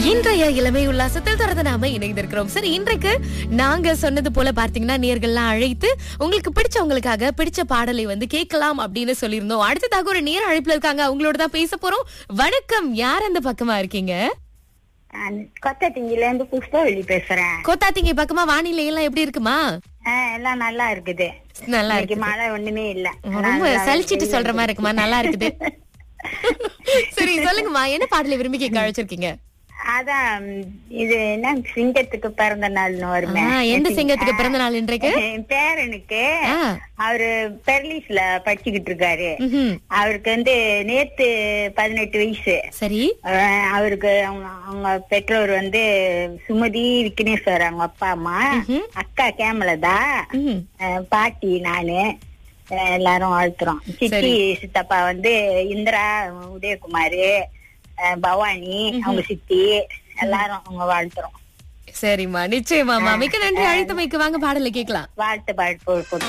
இன்றைய இளமை உல்லாசத்தில் தொடர்ந்து நாம இணைந்திருக்கிறோம் சரி இன்றைக்கு நாங்க சொன்னது போல பார்த்தீங்கன்னா நேர்கள்லாம் அழைத்து உங்களுக்கு பிடிச்சவங்களுக்காக பிடிச்ச பாடலை வந்து கேட்கலாம் அப்படின்னு சொல்லியிருந்தோம் அடுத்ததாக ஒரு நேர அழைப்புல இருக்காங்க அவங்களோட தான் பேச போறோம் வணக்கம் யார் அந்த பக்கமா இருக்கீங்க கொத்தட்டிங்கில இருந்து புஷ்பவள்ளி பேசுறேன் கோத்தாத்திங்க பக்கமா வானிலை எல்லாம் எப்படி இருக்குமா ஆ, எல்லாம் நல்லா இருக்குது நல்லா இன்னைக்கு இருக்கு மழை ஒண்ணுமே இல்ல ரொம்ப நல்லா சலிச்சிட்டு வெயில் சொல்ற மாதிரி இருக்குமா நல்லா இருக்குது சரி சொல்லுங்கம்மா என்ன பாடலை விரும்பி கேட்க அழைச்சிருக்கீங்க அதான் இது என்ன சிங்கத்துக்கு பிறந்த நாள்னு வருமே ஆ, எந்த சிங்கத்துக்கு பிறந்த நாள் இன்றைக்கு என் பேரனுக்கு ஆ. அவரு பெர்லிஸ்ல படிச்சுக்கிட்டு இருக்காரு ம்ஹும். அவருக்கு வந்து நேத்து பதினெட்டு வயசு சரி அஹ் அவருக்கு அவங்க அவங்க பெற்றோர் வந்து சுமதி விக்னேஸ்வர் அவங்க அப்பா அம்மா அக்கா கேமலதா ம்ஹும். அஹ் பாட்டி நானு அஹ் எல்லாரும் வாழ்த்துறோம் சித்தி சித்தப்பா வந்து இந்திரா உதயகுமார் அஹ் பவானி அவங்க சித்தி எல்லாரும் அவங்க வாழ்த்துறோம் சரிம்மா நிச்சயமாமா மிக்க நன்றி அழைத்தமைக்கு வாங்க பாடலை கேட்கலாம் வாழ்த்து பாட்டு